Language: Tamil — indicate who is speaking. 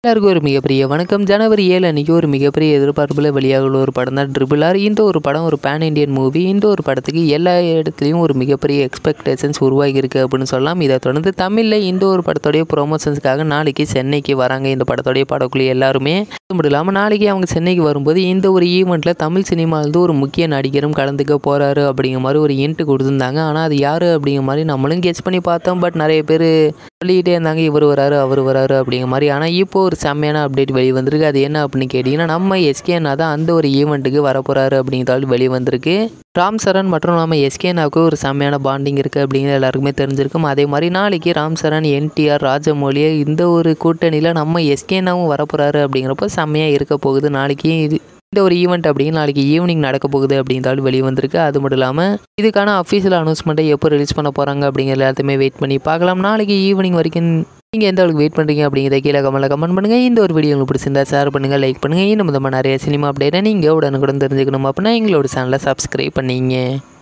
Speaker 1: எல்லாருக்கும் ஒரு மிகப்பெரிய வணக்கம் ஜனவரி ஏழு அன்றைக்கி ஒரு மிகப்பெரிய எதிர்பார்ப்பில் வெளியாக உள்ள ஒரு படம் தான் ட்ரிபிள் ஆர் இந்த ஒரு படம் ஒரு பேன் இண்டியன் மூவி இந்த ஒரு படத்துக்கு எல்லா இடத்துலையும் ஒரு மிகப்பெரிய எக்ஸ்பெக்டேஷன்ஸ் உருவாகி இருக்கு அப்படின்னு சொல்லலாம் இதை தொடர்ந்து தமிழில் இந்த ஒரு படத்தோடைய ப்ரொமோஷன்ஸ்க்காக நாளைக்கு சென்னைக்கு வராங்க இந்த படத்தோடைய படக்குழு எல்லாருமே அது மட்டும் இல்லாமல் நாளைக்கு அவங்க சென்னைக்கு வரும்போது இந்த ஒரு ஈவெண்ட்டில் தமிழ் சினிமாவிலிருந்து ஒரு முக்கிய நடிகரும் கலந்துக்க போகிறாரு அப்படிங்கிற மாதிரி ஒரு இன்ட்டு கொடுத்துருந்தாங்க ஆனால் அது யார் அப்படிங்கிற மாதிரி நம்மளும் கெஸ் பண்ணி பார்த்தோம் பட் நிறைய பேர் சொல்லிக்கிட்டே இருந்தாங்க இவர் வராரு அவர் வராரு அப்படிங்கிற மாதிரி ஆனால் இப்போ ஒரு செம்மையான அப்டேட் வெளியே வந்திருக்கு அது என்ன அப்படின்னு கேட்டிங்கன்னா நம்ம எஸ்கேனா தான் அந்த ஒரு ஈவெண்ட்டுக்கு வரப்போகிறாரு அப்படிங்கிறதால வெளியே வந்திருக்கு ராம் சரண் மற்றும் நம்ம எஸ்கேனாவுக்கு ஒரு செம்மையான பாண்டிங் இருக்குது அப்படிங்கிறது எல்லாருக்குமே தெரிஞ்சிருக்கும் அதே மாதிரி நாளைக்கு ராம் சரண் என்டிஆர் ராஜமௌலியை இந்த ஒரு கூட்டணியில் நம்ம எஸ்கேனாவும் வரப்போகிறாரு அப்படிங்கிறப்போ செம்மையாக இருக்க போகுது நாளைக்கு இது இந்த ஒரு ஈவெண்ட் அப்படின்னு நாளைக்கு ஈவினிங் நடக்க போகுது அப்படின்றாலும் வெளியே வந்திருக்கு அது மட்டும் இல்லாமல் இதுக்கான அஃபீஷியல் அனௌன்ஸ்மெண்ட்டை எப்போ ரிலீஸ் பண்ண போகிறாங்க அப்படிங்கிற எல்லாத்தையுமே வெயிட் பண்ணி பார்க்கலாம் நாளைக்கு ஈவினிங் வரைக்கும் நீங்கள் எந்த அளவுக்கு வெயிட் பண்ணுறீங்க அப்படிங்கிறத கீழே கமெண்ட்டில் கமெண்ட் பண்ணுங்கள் இந்த ஒரு வீடியோ உங்களுக்கு பிடிச்சிருந்தா ஷேர் பண்ணுங்கள் லைக் பண்ணுங்கள் இன்னும் நம்ம நிறைய சினிமா அப்டேட்டை நீங்கள் உடனுக்குடன் தெரிஞ்சுக்கணும் அப்படின்னா எங்களோட சேனலை சப்ஸ்கிரைப் பண்ணிங்க